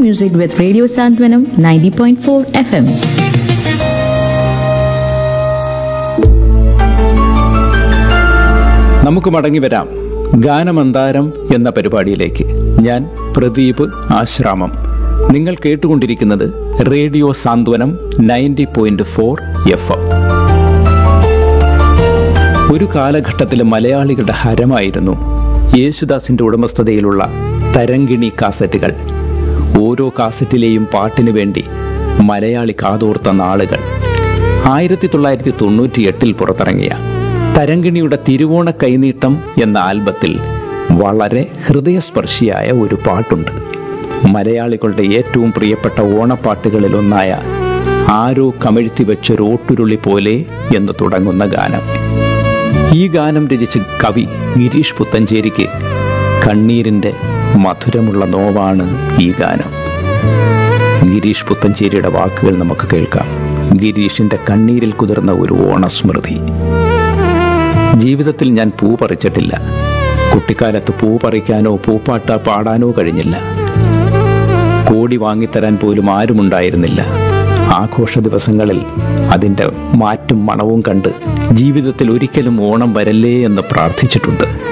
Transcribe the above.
music with Radio Santwanam 90.4 FM. നമുക്ക് മടങ്ങി വരാം ഗാനമന്താരം എന്ന പരിപാടിയിലേക്ക് ഞാൻ പ്രദീപ് ആശ്രാമം നിങ്ങൾ കേട്ടുകൊണ്ടിരിക്കുന്നത് radio Santhwanam ninety point four F M ഒരു കാലഘട്ടത്തിൽ മലയാളികളുടെ ഹരമായിരുന്നു യേശുദാസിന്റെ ഉടമസ്ഥതയിലുള്ള തരങ്കിണി കാസറ്റുകൾ ഓരോ കാസറ്റിലെയും പാട്ടിനു വേണ്ടി മലയാളി കാതോർത്ത നാളുകൾ ആയിരത്തി തൊള്ളായിരത്തി തൊണ്ണൂറ്റി എട്ടിൽ പുറത്തിറങ്ങിയ തരങ്കിണിയുടെ തിരുവോണ കൈനീട്ടം എന്ന ആൽബത്തിൽ വളരെ ഹൃദയസ്പർശിയായ ഒരു പാട്ടുണ്ട് മലയാളികളുടെ ഏറ്റവും പ്രിയപ്പെട്ട ഓണപ്പാട്ടുകളിലൊന്നായ ആരോ കമിഴ്ത്തി വെച്ചൊരു ഓട്ടുരുളി പോലെ എന്ന് തുടങ്ങുന്ന ഗാനം ഈ ഗാനം രചിച്ച കവി ഗിരീഷ് പുത്തഞ്ചേരിക്ക് കണ്ണീരിൻ്റെ മധുരമുള്ള നോവാണ് ഈ ഗാനം ഗിരീഷ് പുത്തഞ്ചേരിയുടെ വാക്കുകൾ നമുക്ക് കേൾക്കാം ഗിരീഷിന്റെ കണ്ണീരിൽ കുതിർന്ന ഒരു ഓണസ്മൃതി ജീവിതത്തിൽ ഞാൻ പൂ പറിച്ചിട്ടില്ല കുട്ടിക്കാലത്ത് പൂ പറിക്കാനോ പൂപ്പാട്ട പാടാനോ കഴിഞ്ഞില്ല കോടി വാങ്ങിത്തരാൻ പോലും ആരുമുണ്ടായിരുന്നില്ല ആഘോഷ ദിവസങ്ങളിൽ അതിൻ്റെ മാറ്റും മണവും കണ്ട് ജീവിതത്തിൽ ഒരിക്കലും ഓണം വരല്ലേ എന്ന് പ്രാർത്ഥിച്ചിട്ടുണ്ട്